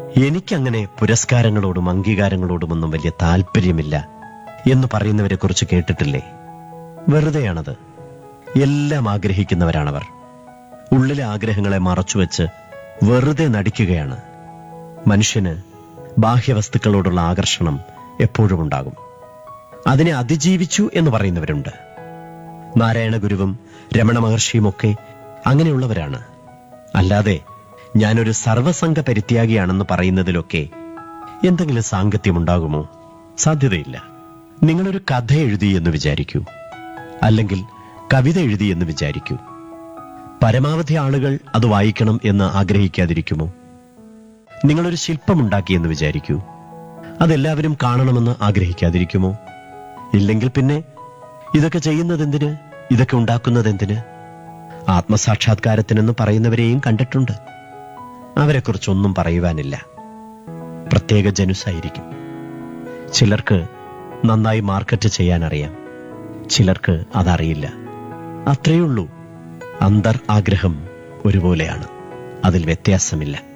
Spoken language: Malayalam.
എനിക്കങ്ങനെ പുരസ്കാരങ്ങളോടും അംഗീകാരങ്ങളോടുമൊന്നും വലിയ താല്പര്യമില്ല എന്ന് പറയുന്നവരെ കുറിച്ച് കേട്ടിട്ടില്ലേ വെറുതെയാണത് എല്ലാം ആഗ്രഹിക്കുന്നവരാണവർ ഉള്ളിലെ ആഗ്രഹങ്ങളെ മറച്ചുവെച്ച് വെറുതെ നടിക്കുകയാണ് മനുഷ്യന് ബാഹ്യവസ്തുക്കളോടുള്ള ആകർഷണം എപ്പോഴും ഉണ്ടാകും അതിനെ അതിജീവിച്ചു എന്ന് പറയുന്നവരുണ്ട് നാരായണ ഗുരുവും രമണ മഹർഷിയുമൊക്കെ അങ്ങനെയുള്ളവരാണ് അല്ലാതെ ഞാനൊരു സർവസംഘ പരിത്യാഗിയാണെന്ന് പറയുന്നതിലൊക്കെ എന്തെങ്കിലും സാങ്കത്യമുണ്ടാകുമോ സാധ്യതയില്ല നിങ്ങളൊരു കഥ എഴുതി എന്ന് വിചാരിക്കൂ അല്ലെങ്കിൽ കവിത എഴുതി എന്ന് വിചാരിക്കൂ പരമാവധി ആളുകൾ അത് വായിക്കണം എന്ന് ആഗ്രഹിക്കാതിരിക്കുമോ നിങ്ങളൊരു ശില്പമുണ്ടാക്കി എന്ന് വിചാരിക്കൂ അതെല്ലാവരും കാണണമെന്ന് ആഗ്രഹിക്കാതിരിക്കുമോ ഇല്ലെങ്കിൽ പിന്നെ ഇതൊക്കെ ചെയ്യുന്നതെന്തിന് ഇതൊക്കെ ഉണ്ടാക്കുന്നതെന്തിന് ആത്മസാക്ഷാത്കാരത്തിനെന്ന് പറയുന്നവരെയും കണ്ടിട്ടുണ്ട് അവരെക്കുറിച്ചൊന്നും പറയുവാനില്ല പ്രത്യേക ജനുസായിരിക്കും ചിലർക്ക് നന്നായി മാർക്കറ്റ് ചെയ്യാൻ അറിയാം ചിലർക്ക് അതറിയില്ല അത്രയുള്ളൂ അന്തർ ആഗ്രഹം ഒരുപോലെയാണ് അതിൽ വ്യത്യാസമില്ല